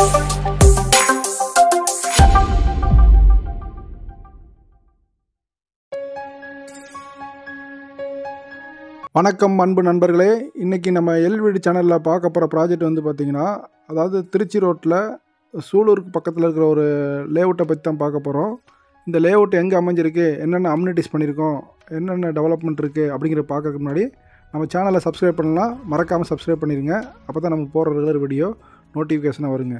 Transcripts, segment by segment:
வணக்கம் அன்பு நண்பர்களே இன்றைக்கி நம்ம எல்விடி சேனலில் பார்க்க போகிற ப்ராஜெக்ட் வந்து பார்த்திங்கன்னா அதாவது திருச்சி ரோட்டில் சூலூருக்கு பக்கத்தில் இருக்கிற ஒரு லேஅவுட்டை பற்றி தான் பார்க்க போகிறோம் இந்த லேஅவுட் எங்கே அமைஞ்சிருக்கு என்னென்ன அம்யூனிட்டிஸ் பண்ணியிருக்கோம் என்னென்ன டெவலப்மெண்ட் இருக்குது அப்படிங்கிற பார்க்கறதுக்கு முன்னாடி நம்ம சேனலை சப்ஸ்கிரைப் பண்ணலாம் மறக்காமல் சப்ஸ்கிரைப் பண்ணிடுங்க அப்போ தான் நம்ம போகிற ரெகுலர் வீடியோ நோட்டிஃபிகேஷனாக வருங்க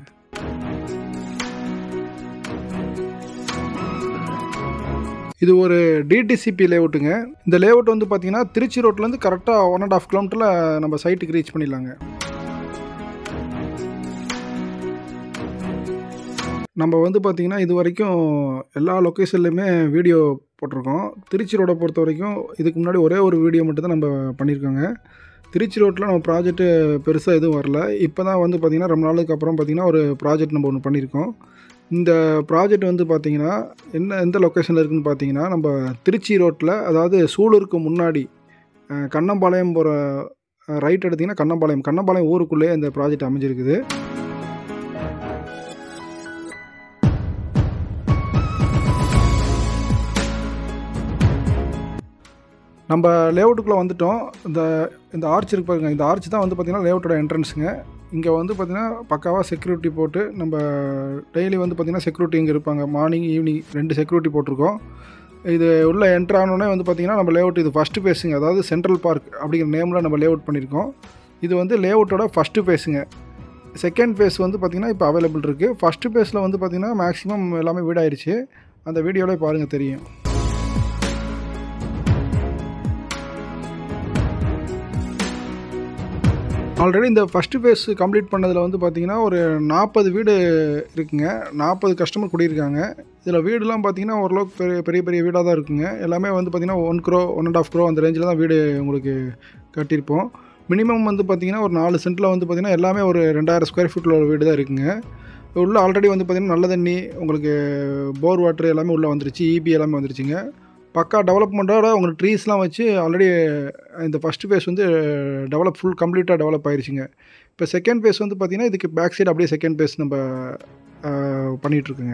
இது ஒரு டிடிசிபி லேஅவுட்டுங்க இந்த லேஅவுட் வந்து பார்த்தீங்கன்னா திருச்சி ரோட்லேருந்து கரெக்டாக ஒன் அண்ட் ஆஃப் கிலோமீட்டரில் நம்ம சைட்டுக்கு ரீச் பண்ணிடலாங்க நம்ம வந்து பார்த்திங்கன்னா இது வரைக்கும் எல்லா லொக்கேஷன்லையுமே வீடியோ போட்டிருக்கோம் திருச்சி ரோடை பொறுத்த வரைக்கும் இதுக்கு முன்னாடி ஒரே ஒரு வீடியோ மட்டும் தான் நம்ம பண்ணியிருக்கோங்க திருச்சி ரோட்டில் நம்ம ப்ராஜெக்ட்டு பெருசாக எதுவும் வரல இப்போ தான் வந்து பார்த்திங்கன்னா ரொம்ப நாளுக்கு அப்புறம் பார்த்திங்கன்னா ஒரு ப்ராஜெக்ட் நம்ம ஒன்று பண்ணியிருக்கோம் இந்த ப்ராஜெக்ட் வந்து பார்த்திங்கன்னா என்ன எந்த லொக்கேஷனில் இருக்குதுன்னு பார்த்தீங்கன்னா நம்ம திருச்சி ரோட்டில் அதாவது சூலூருக்கு முன்னாடி அஹ், கண்ணம்பாளையம் போகிற ரைட் எடுத்திங்கன்னா கண்ணம்பாளையம் கண்ணம்பாளையம் ஊருக்குள்ளேயே இந்த ப்ராஜெக்ட் அமைஞ்சிருக்குது நம்ம லேஅவுட்டுக்குள்ளே வந்துட்டோம் இந்த இந்த ஆர்ச் இருக்கு பாருங்க இந்த ஆர்ச் தான் வந்து பார்த்திங்கன்னா லேஅவுட்டோட என்ட்ரன்ஸுங்க இங்கே வந்து பார்த்திங்கன்னா பக்காவாக செக்யூரிட்டி போட்டு நம்ம டெய்லி வந்து பார்த்திங்கன்னா செக்யூரிட்டி இங்கே இருப்பாங்க மார்னிங் ஈவினிங் ரெண்டு செக்யூரிட்டி போட்டிருக்கோம் இது உள்ள என்ட்ரு ஆனோடனே வந்து பார்த்திங்கன்னா நம்ம லேஅவுட் இது ஃபஸ்ட்டு பேஸுங்க அதாவது சென்ட்ரல் பார்க் அப்படிங்கிற நேமில் நம்ம லேஅவுட் பண்ணியிருக்கோம் இது வந்து லேஅவுட்டோட ஃபஸ்ட்டு பேஸுங்க செகண்ட் பேஸ் வந்து பார்த்திங்கன்னா இப்போ அவைலபிள் இருக்குது ஃபஸ்ட்டு பேஸில் வந்து பார்த்திங்கன்னா மேக்ஸிமம் எல்லாமே வீடாயிருச்சு அந்த வீடியோவிலே பாருங்கள் தெரியும் ஆல்ரெடி இந்த ஃபஸ்ட்டு ஃபேஸ் கம்ப்ளீட் பண்ணதில் வந்து பார்த்திங்கன்னா ஒரு நாற்பது வீடு இருக்குங்க நாற்பது கஸ்டமர் குடியிருக்காங்க இதில் வீடுலாம் பார்த்திங்கன்னா ஓரளவுக்கு பெரிய பெரிய பெரிய வீடாக தான் இருக்குங்க எல்லாமே வந்து பார்த்திங்கன்னா one crore one and half crore அந்த ரேஞ்சில் தான் வீடு உங்களுக்கு கட்டியிருப்போம் மினிமம் வந்து பார்த்திங்கன்னா ஒரு நாலு சென்ட்டில் வந்து பார்த்திங்கன்னா எல்லாமே ஒரு ரெண்டாயிரம் ஸ்கொயர் ஃபீட்டில் ஒரு வீடு தான் இருக்குங்க உள்ளே ஆல்ரெடி வந்து பார்த்திங்கன்னா நல்ல தண்ணி உங்களுக்கு போர் வாட்டர் எல்லாமே உள்ளே வந்துருச்சு இபி எல்லாமே வந்துருச்சுங்க பக்கா டெவலப்மெண்ட்டோட உங்களுக்கு ட்ரீஸ்லாம் வச்சு ஆல்ரெடி இந்த ஃபஸ்ட்டு ஃபேஸ் வந்து டெவலப் ஃபுல் கம்ப்ளீட்டாக டெவலப் ஆயிருச்சுங்க இப்போ செகண்ட் ஃபேஸ் வந்து பார்த்திங்கன்னா இதுக்கு பேக் சைடு அப்படியே செகண்ட் ஃபேஸ் நம்ம அஹ், பண்ணிகிட்ருக்குங்க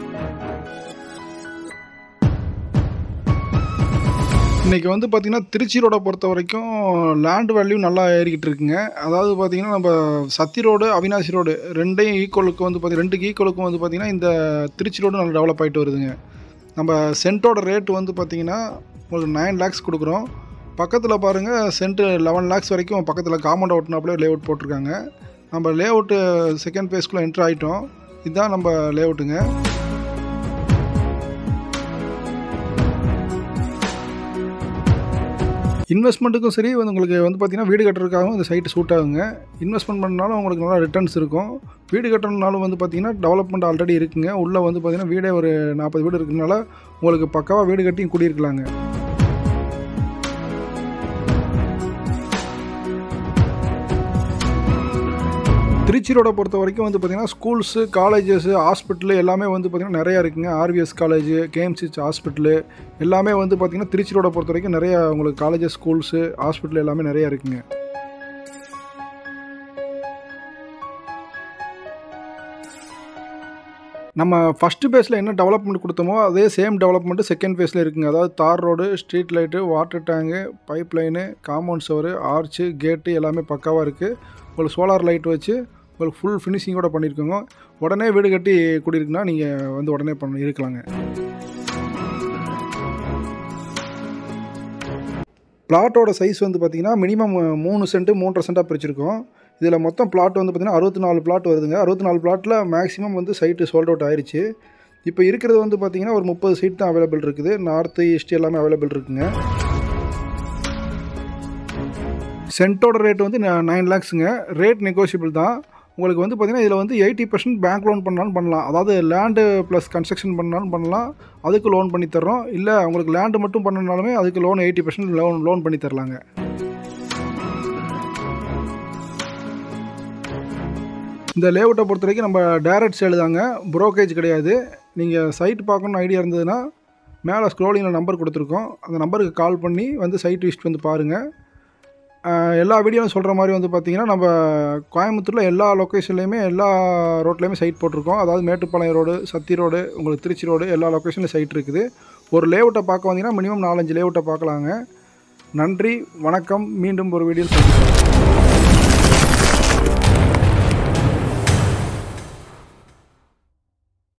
இன்றைக்கி வந்து பார்த்திங்கன்னா திருச்சி ரோடை பொறுத்த வரைக்கும் லேண்ட் வேல்யூ நல்லா ஏறிக்கிட்டு இருக்குங்க அதாவது பார்த்திங்கன்னா நம்ம சத்தி ரோடு அவினாசி ரோடு ரெண்டையும் ஈக்குவலுக்கு வந்து பார்த்தி ரெண்டுக்கு ஈக்குவலுக்கும் வந்து பார்த்திங்கன்னா இந்த திருச்சி ரோடு நல்லா டெவலப் ஆகிட்டு வருதுங்க நம்ம சென்ட்டோட ரேட் வந்து பார்த்திங்கன்னா உங்களுக்கு நைன் லேக்ஸ் கொடுக்குறோம் பக்கத்தில் பாருங்கள் சென்ட்டு லெவன் லேக்ஸ் வரைக்கும் பக்கத்தில் காம்பவுண்ட் ஓட்டினாப்புல லேஅவுட் போட்டிருக்காங்க நம்ம லேஅவுட்டு செகண்ட் ஃபேஸ்க்குள்ளே என்ட்ரு ஆகிட்டோம் இதுதான் நம்ம லேஅவுட்டுங்க இன்வெஸ்ட்மெண்ட்டுக்கும் சரி வந்து உங்களுக்கு வந்து பார்த்திங்கன்னா வீடு கட்டுறதுக்காகவும் இந்த சைட்டு சூட் ஆகுங்க இன்வெஸ்ட்மெண்ட் பண்ணாலும் உங்களுக்கு நல்லா ரிட்டர்ன்ஸ் இருக்கும் வீடு கட்டணுனாலும் வந்து பார்த்திங்கன்னா டெவலப்மெண்ட் ஆல்ரெடி இருக்குங்க உள்ளே வந்து பார்த்திங்கன்னா வீடே ஒரு நாற்பது வீடு இருக்கிறதுனால உங்களுக்கு பக்காவாக வீடு கட்டி குடியிருக்கலாங்க திருச்சி ரோடை பொறுத்த வரைக்கும் வந்து பார்த்திங்கன்னா ஸ்கூல்ஸு காலேஜஸ் ஹாஸ்பிட்டலு எல்லாமே வந்து பார்த்திங்கன்னா நிறையா இருக்குங்க ஆர்விஎஸ் காலேஜ் கேஎம்சிஹெச் ஹாஸ்பிட்டலு எல்லாமே வந்து பார்த்திங்கன்னா திருச்சி ரோடை பொறுத்த வரைக்கும் நிறையா உங்களுக்கு காலேஜஸ் ஸ்கூல்ஸு ஹாஸ்பிட்டல் எல்லாமே நிறையா இருக்குங்க நம்ம ஃபஸ்ட்டு பேஸில் என்ன டெவலப்மெண்ட் கொடுத்தோமோ அதே சேம் டெவலப்மெண்ட்டு செகண்ட் ஃபேஸில் இருக்குங்க அதாவது tar road street light water tank pipe line compound சவரு ஆர்ச்சு கேட்டு எல்லாமே பக்காவாக இருக்குது உங்களுக்கு சோலார் லைட் வச்சு உங்களுக்கு ஃபுல் ஃபினிஷிங்கோட பண்ணியிருக்கோங்க உடனே வீடு கட்டி குடியிருக்குன்னா நீங்கள் வந்து உடனே பண்ண இருக்கலாங்க பிளாட்டோட சைஸ் வந்து பார்த்திங்கன்னா மினிமம் மூணு சென்ட்டு மூன்றரை சென்ட்டாக பிரிச்சிருக்கோம் இதில் மொத்தம் பிளாட் வந்து பார்த்திங்கன்னா அறுபத்தி நாலு பிளாட் வருதுங்க அறுபத்தி நாலு பிளாட்டில் மேக்ஸிமம் வந்து சைட்டு சோல்ட் அவுட் ஆயிருச்சு இப்போ இருக்கிறது வந்து பார்த்திங்கன்னா ஒரு முப்பது சீட் தான் அவைலபிள் இருக்குது நார்த்து ஈஸ்ட் எல்லாமே அவைலபிள் இருக்குங்க சென்ட்டோட ரேட் வந்து நைன் லேக்ஸுங்க ரேட் நெகோஷியபிள் தான் உங்களுக்கு வந்து பார்த்திங்கன்னா இதில் வந்து எயிட்டி பர்சன்ட் பேங்க் லோன் பண்ணாலும் பண்ணலாம் அதாவது லேண்டு ப்ளஸ் கன்ஸ்ட்ரக்ஷன் பண்ணாலும் பண்ணலாம் அதுக்கு லோன் பண்ணி தர்றோம் இல்லை உங்களுக்கு லேண்டு மட்டும் பண்ணனாலுமே அதுக்கு loan eighty percent loan loan பண்ணி தரலாங்க இந்த லேஅவுட்டை பொறுத்த வரைக்கும் நம்ம டேரக்ட் சேல் தாங்க ப்ரோக்கேஜ் கிடையாது நீங்கள் சைட் பார்க்கணுன்னு ஐடியா இருந்ததுன்னா மேலே ஸ்க்ரோலிங்கில் நம்பர் கொடுத்துருக்கோம் அந்த நம்பருக்கு கால் பண்ணி வந்து சைட் விசிட் வந்து பாருங்கள் ஆஹ், எல்லா வீடியோவும் சொல்கிற மாதிரி வந்து பார்த்திங்கன்னா நம்ம கோயம்புத்தூரில் எல்லா லொக்கேஷன்லேயுமே எல்லா ரோட்லேயுமே சைட் போட்டிருக்கோம் அதாவது மேட்டுப்பாளையம் ரோடு சத்தி ரோடு உங்களுக்கு திருச்சி ரோடு எல்லா லொக்கேஷன்லையும் சைட் இருக்குது ஒரு லேஅவுட்டை பார்க்க வந்தீங்கன்னா மினிமம் நாலஞ்சு லேஅவுட்டை பார்க்கலாங்க நன்றி வணக்கம் மீண்டும் ஒரு வீடியோ சந்திக்கிறேன்